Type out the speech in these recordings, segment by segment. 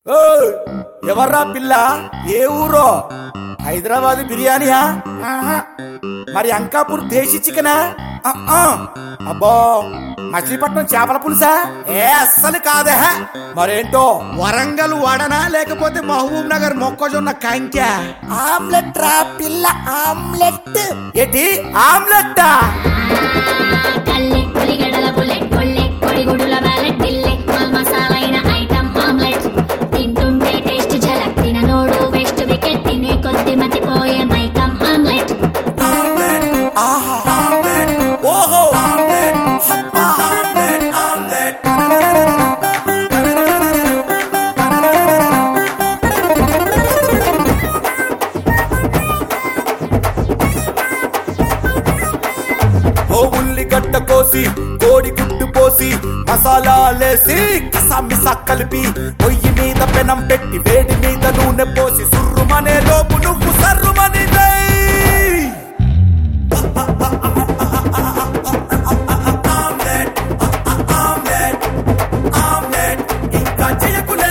ఓయ్, ఎవర్రా పిల్ల ఏ ఊరో హైదరాబాద్ బిర్యానీయా ఆహా. మరి అంకాపూర్ దేశీ చికెనా ఆ, ఆ. అబ్బో మచిలీపట్నం చేపల పులుసా ఏ అస్సలు కాదే మరేంటో వరంగల్ వడనా లేకపోతే మహబూబ్ నగర్ మొక్కజొన్న కంక్యా ఆమ్లెట్ రా పిల్ల ఆమ్లెట్ ఏంటి ఆమ్లెట్టా కల్లె ఉల్లిగడ్డల బుల్లెట్ కొల్లె కొడిగుడుల వ్యాలెట్ బిల్లె మాల్ మసాలా అయిన ఐటమ్ ఆమ్లెట్ తింటుంటే టేస్ట్ జలక్ తిననోడు బెస్ట్ వికెట్ తినే కొద్ది మతిపోయే మైకమ్ ఆమ్లెట్ ఓహో ఓ ఉల్లిగడ్డ కోసి కోడి గుడ్డు పోసి మసాలాలేసి కసామిసా కలిపి పొయ్యి మీద పెనం పెట్టి వేడి మీద నూనె పోసి సుర్రుమనే లోపు నువ్వు సర్రుమని వేయ్. ఆమ్లెట్, ఆమ్లెట్, ఆమ్లెట్, ఇంకా చేయకులే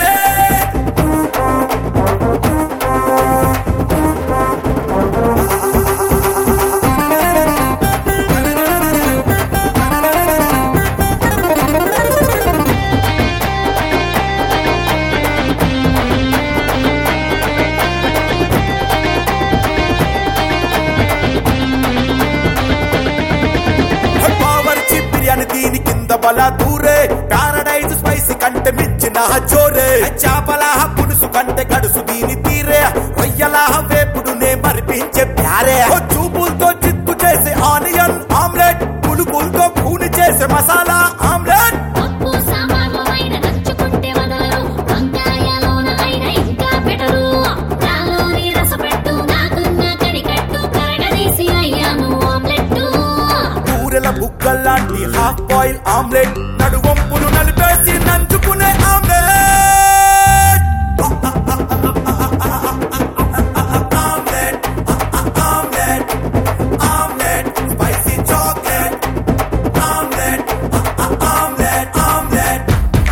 బావర్చి బిర్యానీ దీని కింద బల దూరే పారడైజ్ స్పైసీ కంటే మించిన జోరే చేపల పులుసు కంటే గడుసు దీని తీరే రొయ్యల వేపుడు నే మరిపించే ప్యారే ఓ చూపులతో చిత్తు చేసే ఆనియన్ ఆమ్లెట్ పులుపులతో కూని చేసే మసాలా ఆమ్లెట్ పప్పు సాంబార్లో అయిన నంచుకుంటే వదలరు వంకాయలోన అయిన ఇంకా బెటరు నాలోని రసపెట్టు నాకున్న కడికట్టు కరగదీసి అయ్యాను ఆమ్లెట్ కూరల బుగ్గల్లాంటి హాఫ్ బాయిల్ ఆమ్లెట్ నడువంపులు నలిపేసి నంచుకునే omelette omelette omelette omelette spicy chocolate omelette omelette omelette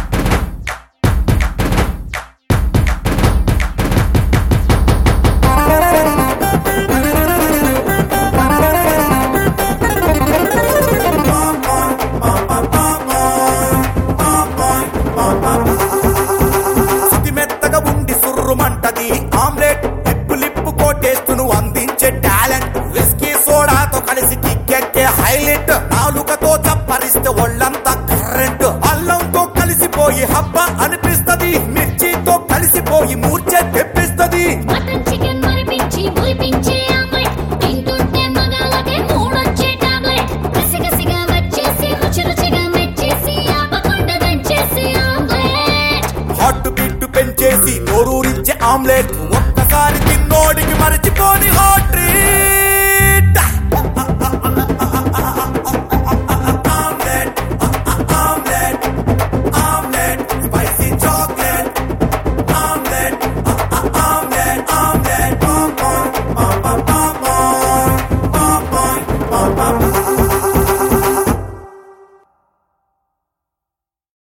సుతి మెత్తగా ఉండి సుర్రుమంటది ఆమ్లెట్ లిప్పు లిప్పు కోటేస్తూ నువ్వు అందించే టాలెంట్ విస్కీ సోడాతో కలిసి కిక్కెక్కే హైలైట్ నాలుకతో చప్పరిస్తే ఒళ్ళంతా కరెంట్ అల్లంతో కలిసిపోయి హబ్బ అనిపిస్తది మిర్చితో కలిసిపోయి మూర్చే తెప్పిస్తది మటన్ చికెన్ మరిపించి మురిపించే ఆమ్లెట్ తింటుంటే మగాలకే మూడొచ్చే టాబ్లెట్ కసిగసిగా వచ్చేసి రుచి రుచిగా మెచ్చేసి ఆపకుండా దంచేసి ఆమ్లెట్ హాట్ బీట్ పెంచేసి నోరూరించే ఆమ్లెట్